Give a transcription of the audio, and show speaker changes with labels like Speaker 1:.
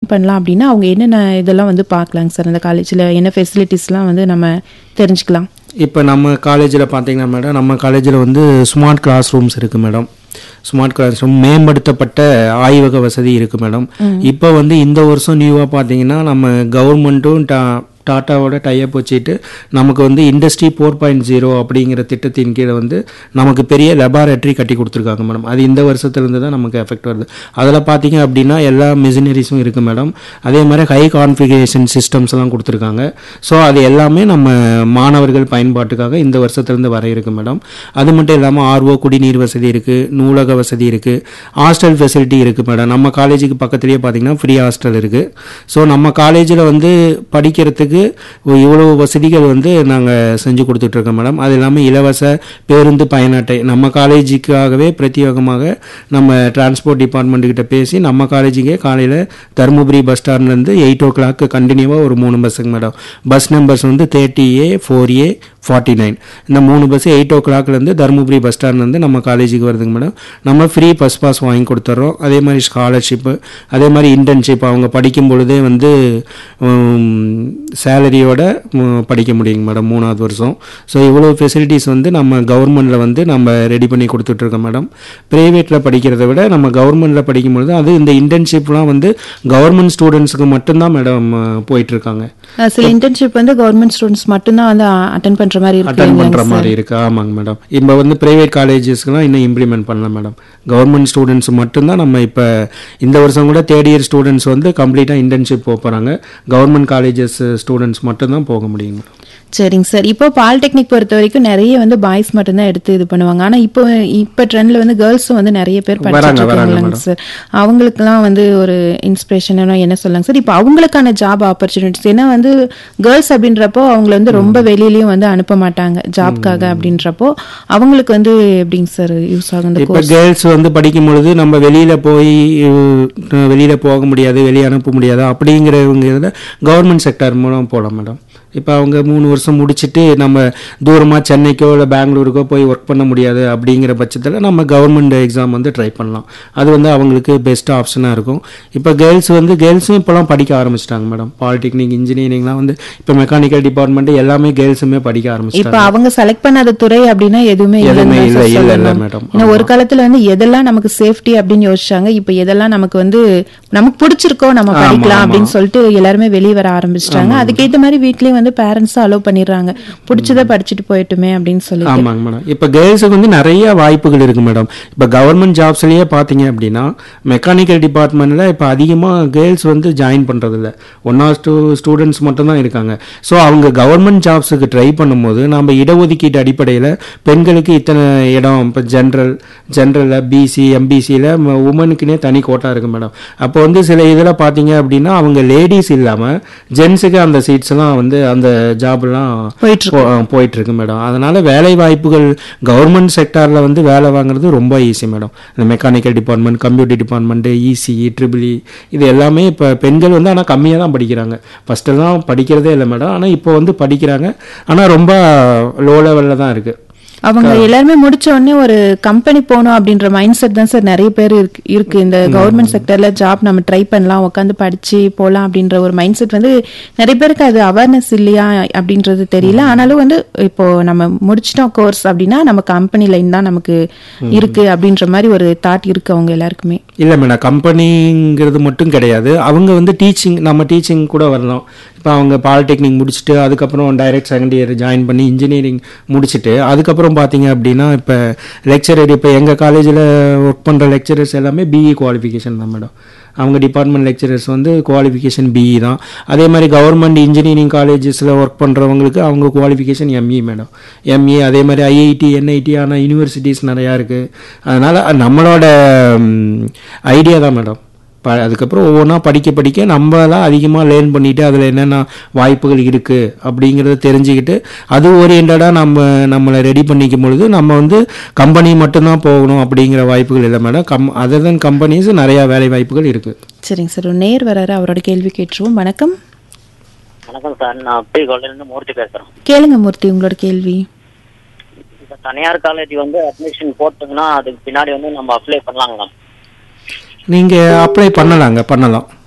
Speaker 1: பண்ணலாம் அப்படின்னா அவங்க என்னென்ன இதெல்லாம் வந்து பார்க்கலாங்க சார் அந்த காலேஜில் என்ன ஃபெசிலிட்டிஸ்லாம் வந்து நம்ம தெரிஞ்சுக்கலாம்
Speaker 2: இப்போ நம்ம காலேஜில் பார்த்தீங்கன்னா மேடம் நம்ம காலேஜில் வந்து ஸ்மார்ட் கிளாஸ் ரூம்ஸ் இருக்குது மேடம் ஸ்மார்ட் கிளாஸ் ரூம் மேம்படுத்தப்பட்ட ஆய்வக வசதி இருக்குது மேடம் இப்போ வந்து இந்த வருஷம் நியூவாக பார்த்தீங்கன்னா நம்ம கவர்மெண்ட்டும் டா டாட்டாவோட டைப் வச்சுட்டு நமக்கு வந்து இண்டஸ்ட்ரி ஃபோர் பாயிண்ட் ஜீரோ அப்படிங்கிற திட்டத்தின் கீழே வந்து நமக்கு பெரிய லெபார்டரி கட்டி கொடுத்துருக்காங்க மேடம் அது இந்த வருஷத்துலேருந்து தான் நமக்கு எஃபெக்ட் வருது அதில் பார்த்தீங்க அப்படின்னா எல்லா மிஷினரிஸும் இருக்குது மேடம் அதே மாதிரி ஹை கான்ஃபிகரேஷன் சிஸ்டம்ஸ்லாம் கொடுத்துருக்காங்க ஸோ அது எல்லாமே நம்ம மாணவர்கள் பயன்பாட்டுக்காக இந்த வருஷத்துலேருந்து வர இருக்கு மேடம் அது மட்டும் இல்லாமல் ஆர்ஓ குடிநீர் வசதி இருக்குது நூலக வசதி இருக்குது ஹாஸ்டல் ஃபெசிலிட்டி இருக்குது மேடம் நம்ம காலேஜுக்கு பக்கத்துலேயே பார்த்தீங்கன்னா ஃப்ரீ ஹாஸ்டல் இருக்குது ஸோ நம்ம காலேஜில் வந்து படிக்கிறதுக்கு இவ்வளோ வசதிகள் வந்து நாங்கள் செஞ்சு கொடுத்துட்ருக்கோம் மேடம் அது இல்லாமல் இலவச பேருந்து பயண அட்டை நம்ம காலேஜுக்காகவே பிரத்யேகமாக நம்ம டிரான்ஸ்போர்ட் டிபார்ட்மெண்ட்டுக்கிட்ட பேசி நம்ம காலேஜுக்கே காலையில் தருமபுரி பஸ் ஸ்டாண்ட்லேருந்து எயிட் ஓ கிளாக்கு கண்டினியூவாக ஒரு மூணு பஸ்ஸுங்க மேடம் பஸ் நம்பர்ஸ் வந்து thirty A four A forty nine இந்த மூணு பஸ் எயிட் ஓ கிளாக்லேருந்து தருமபுரி பஸ் ஸ்டாண்ட்லேருந்து நம்ம காலேஜுக்கு வருதுங்க மேடம் நம்ம ஃப்ரீ பஸ் பாஸ் வாங்கி கொடுத்துட்றோம் அதே மாதிரி ஸ்காலர்ஷிப்பு அதே மாதிரி இன்டர்ன்ஷிப் அவங்க படிக்கும் பொழுதே வந்து சேலரியோட படிக்க முடியுங்க மேடம் மூணாவது வருஷம் ஸோ இவ்வளோ ஃபெசிலிட்டிஸ் வந்து நம்ம கவர்மெண்ட்டில் வந்து நம்ம ரெடி பண்ணி கொடுத்துட்ருக்கோம் மேடம் ப்ரைவேட்டில் படிக்கிறத விட நம்ம கவர்மெண்ட்டில் படிக்கும்பொழுது அது இந்த இன்டர்ன்ஷிப்லாம் வந்து கவர்மெண்ட் ஸ்டூடெண்ட்ஸுக்கு மட்டும்தான் மேடம் போயிட்டுருக்காங்க
Speaker 1: அஹ் சில இன்டர்ன்ஷிப் வந்து கவர்மெண்ட் ஸ்டூடெண்ட்ஸ் மட்டும்தான் வந்து அட்டன் பண்ற மாதிரி இருக்கு
Speaker 2: அட்டன்
Speaker 1: இல்லைங்களா
Speaker 2: பண்ணுற மாதிரி இருக்கு ஆமாங்க மேடம் இப்போ வந்து ப்ரைவேட் காலேஜஸ்க்குலாம் இன்னும் இம்ப்ளிமெண்ட் பண்ணல மேடம் கவர்மெண்ட் ஸ்டூடெண்ட்ஸ் மட்டும்தான் நம்ம இப்போ இந்த வருஷம் கூட தேர்ட் இயர் ஸ்டூடெண்ட்ஸ் வந்து கம்ப்ளீட்டாக இன்டர்ன்ஷிப் போக போகிறாங்க கவர்மெண்ட் காலேஜஸ் ஸ்டூடெண்ட்ஸ் மட்டும்தான் போக முடியும் மேடம்
Speaker 1: சரிங்க சார் இப்போ பாலிடெக்னிக் பொறுத்த வரைக்கும் நிறைய வந்து பாய்ஸ் மட்டும்தான் எடுத்து இது பண்ணுவாங்க ஆனா இப்போ இப்போ ட்ரெண்ட்ல வந்து கேர்ள்ஸும் வந்து நிறைய பேர் படிச்சுட்டு
Speaker 2: வராங்க, வராங்க,
Speaker 1: இருக்காங்களாங்க சார் அவங்களுக்குலாம் வந்து ஒரு இன்ஸ்பிரேஷன் என்ன சொல்லலாங்க சார் இப்போ அவங்களுக்கான ஜாப் ஆப்பர்ச்சுனிட்டிஸ் ஏன்னா வந்து கேர்ள்ஸ் அப்படின்றப்போ அவங்கள வந்து ரொம்ப வெளியிலயும் வந்து அனுப்ப மாட்டாங்க ஜாப்க்காக அப்படின்றப்போ அவங்களுக்கு வந்து எப்படிங்க சார் யூஸ் ஆகும் இந்த
Speaker 2: இப்போ கேர்ள்ஸ் வந்து படிக்கும் பொழுது நம்ம வெளியில் போய் வெளியில் போக முடியாது வெளியே அனுப்ப முடியாது அப்படிங்கிறவங்க இதில் கவர்மெண்ட் செக்டார் மூலம் போகலாம் மேடம் இப்போ அவங்க மூணு வருஷம் முடிச்சுட்டு நம்ம தூரமாக சென்னைக்கோ இல்லை பெங்களூருக்கோ போய் ஒர்க் பண்ண முடியாது அப்படிங்கிற பட்சத்தில் நம்ம கவர்மெண்ட் எக்ஸாம் வந்து ட்ரை பண்ணலாம் அது வந்து அவங்களுக்கு பெஸ்ட் ஆப்ஷனாக இருக்கும் இப்போ கேர்ள்ஸ் வந்து கேர்ள்ஸும் இப்போலாம் படிக்க ஆரம்பிச்சிட்டாங்க மேடம் பாலிடெக்னிக் இன்ஜினியரிங்லாம் வந்து இப்போ மெக்கானிக்கல் டிபார்ட்மெண்ட் எல்லாமே கேர்ள்ஸுமே படிக்க ஆரம்பிச்சிட்டாங்க
Speaker 1: இப்ப அவங்க செலக்ட் பண்ணாத துறை அப்படின்னா எதுவுமே
Speaker 2: எதுவுமே
Speaker 1: இல்லைன்னு தான்
Speaker 2: இல்லை
Speaker 1: சார்
Speaker 2: இல்லை இல்லை
Speaker 1: சொல்லணும்.
Speaker 2: மேடம்
Speaker 1: ஏன்னா ஒரு காலத்துல வந்து எதெல்லாம் நமக்கு சேஃப்டி அப்படின்னு யோசிச்சாங்க இப்ப எதெல்லாம் நமக்கு வந்து நமக்கு பிடிச்சிருக்கோ நம்ம
Speaker 2: ஆமா,
Speaker 1: படிக்கலாம்
Speaker 2: ஆமா.
Speaker 1: அப்படின்னு சொல்லிட்டு எல்லாருமே வெளியே வர ஆரம்பிச்சிட்டாங்க அதுக்கேத்த மாதிரி வீட்லயும் வந்து பேரண்ட்ஸ் அலோவ் பண்ணிடுறாங்க பிடிச்சதை படிச்சுட்டு போயிட்டுமே அப்படின்னு சொல்லி
Speaker 2: ஆமாங்க மேடம் இப்போ கேர்ள்ஸுக்கு வந்து நிறைய வாய்ப்புகள் இருக்கு மேடம் இப்போ கவர்மெண்ட் ஜாப்ஸ்லயே பார்த்தீங்க அப்படின்னா மெக்கானிக்கல் டிபார்ட்மெண்ட்ல இப்போ அதிகமாக கேர்ள்ஸ் வந்து ஜாயின் பண்றதில்ல ஒன் ஆர் டூ ஸ்டூடெண்ட்ஸ் மட்டும் தான் இருக்காங்க ஸோ அவங்க கவர்மெண்ட் ஜாப்ஸுக்கு ட்ரை பண்ணும்போது நம்ம இடஒதுக்கீட்டு அடிப்படையில் பெண்களுக்கு இத்தனை இடம் இப்போ ஜென்ரல் ஜென்ரலில் பிசி எம்பிசியில் உமனுக்குனே தனி கோட்டா இருக்கு மேடம் அப்போ வந்து சில இதில் பார்த்தீங்க அப்படின்னா அவங்க லேடிஸ் இல்லாமல் ஜென்ஸுக்கு அந்த சீட்ஸ்லாம் வந்து அந்த ஜாப்லாம்
Speaker 1: போயிட்டு இருக்கு.
Speaker 2: போ- போயிட்டு இருக்கு மேடம் அதனால வேலை வாய்ப்புகள் கவர்மெண்ட் செக்டார்ல வந்து வேலை வாங்குறது ரொம்ப ஈஸி மேடம் இந்த mechanical department computer department ECE triple E இது எல்லாமே இப்போ பெண்கள் வந்து ஆனால் கம்மியாக தான் படிக்கிறாங்க ஃபர்ஸ்ட் எல்லாம் படிக்கிறதே இல்லை மேடம் ஆனால் இப்போ வந்து படிக்கிறாங்க ஆனால் ரொம்ப லோ லெவலில் தான் இருக்கு
Speaker 1: அவங்க எல்லாருமே முடிச்ச உடனே ஒரு கம்பெனி போகணும் அப்படின்ற மைண்ட் செட் தான் சார் நிறைய பேர் இருக்கு இருக்கு இந்த கவர்மெண்ட் செக்டர்ல ஜாப் நம்ம ட்ரை பண்ணலாம் உட்காந்து படிச்சு போலாம் அப்படின்ற ஒரு மைண்ட் செட் வந்து நிறைய பேருக்கு அது அவேர்னஸ் இல்லையா அப்படின்றது தெரியல ஆனாலும் வந்து இப்போ நம்ம முடிச்சிட்டோம் கோர்ஸ் அப்படின்னா நம்ம கம்பெனி லைன் தான் நமக்கு இருக்கு அப்படின்ற மாதிரி ஒரு தாட் இருக்கு அவங்க எல்லாருக்குமே
Speaker 2: இல்லை மேடம் கம்பெனிங்கிறது மட்டும் கிடையாது அவங்க வந்து டீச்சிங் நம்ம டீச்சிங் கூட வரலாம் இப்போ அவங்க பாலிடெக்னிக் முடிச்சுட்டு அதுக்கப்புறம் டைரக்ட் செகண்ட் இயர் ஜாயின் பண்ணி இன்ஜினியரிங் முடிச்சுட்டு அதுக்கப்புறம் பார்த்தீங்க அப்படின்னா இப்போ லெக்சரர் இப்போ எங்கள் காலேஜில் ஒர்க் பண்ணுற லெக்சரர்ஸ் எல்லாமே பிஇ குவாலிஃபிகேஷன் தான் மேடம் அவங்க டிபார்ட்மெண்ட் லெக்சரர்ஸ் வந்து குவாலிஃபிகேஷன் பிஇ தான் அதே மாதிரி கவர்மெண்ட் இன்ஜினியரிங் காலேஜஸில் ஒர்க் பண்ணுறவங்களுக்கு அவங்க குவாலிஃபிகேஷன் எம்இ மேடம் எம்இ அதே மாதிரி ஐஐடி என்ஐடி ஆனால் யூனிவர்சிட்டிஸ் நிறையா இருக்குது அதனால் நம்மளோட ஐடியா தான் மேடம் ப அதுக்கப்புறம் ஒவ்வொன்றா படிக்க படிக்க நம்மளாம் அதிகமாக லேர்ன் பண்ணிட்டு அதில் என்னென்ன வாய்ப்புகள் இருக்குது அப்படிங்கிறத தெரிஞ்சுக்கிட்டு அது ஓரியண்டடாக நம்ம நம்மளை ரெடி பண்ணிக்கும் பொழுது நம்ம வந்து கம்பெனி மட்டும்தான் போகணும் அப்படிங்கிற வாய்ப்புகள் இல்லை மேடம் கம் அதர் தன் கம்பெனிஸ் நிறையா வேலை வாய்ப்புகள் இருக்குது
Speaker 1: சரிங்க சார் ஒரு நேர் வராரு அவரோட கேள்வி கேட்டுருவோம் வணக்கம்
Speaker 3: வணக்கம் சார் நான் அப்படி கொள்ளையிலேருந்து மூர்த்தி பேசுகிறேன்
Speaker 1: கேளுங்க மூர்த்தி உங்களோட கேள்வி
Speaker 3: இப்போ தனியார் காலேஜ் வந்து அட்மிஷன் போட்டோம்னா அதுக்கு பின்னாடி வந்து நம்ம அப்ளை பண்ணலாங்களா
Speaker 2: நீங்கள் அப்ளை பண்ணலாங்க பண்ணலாம்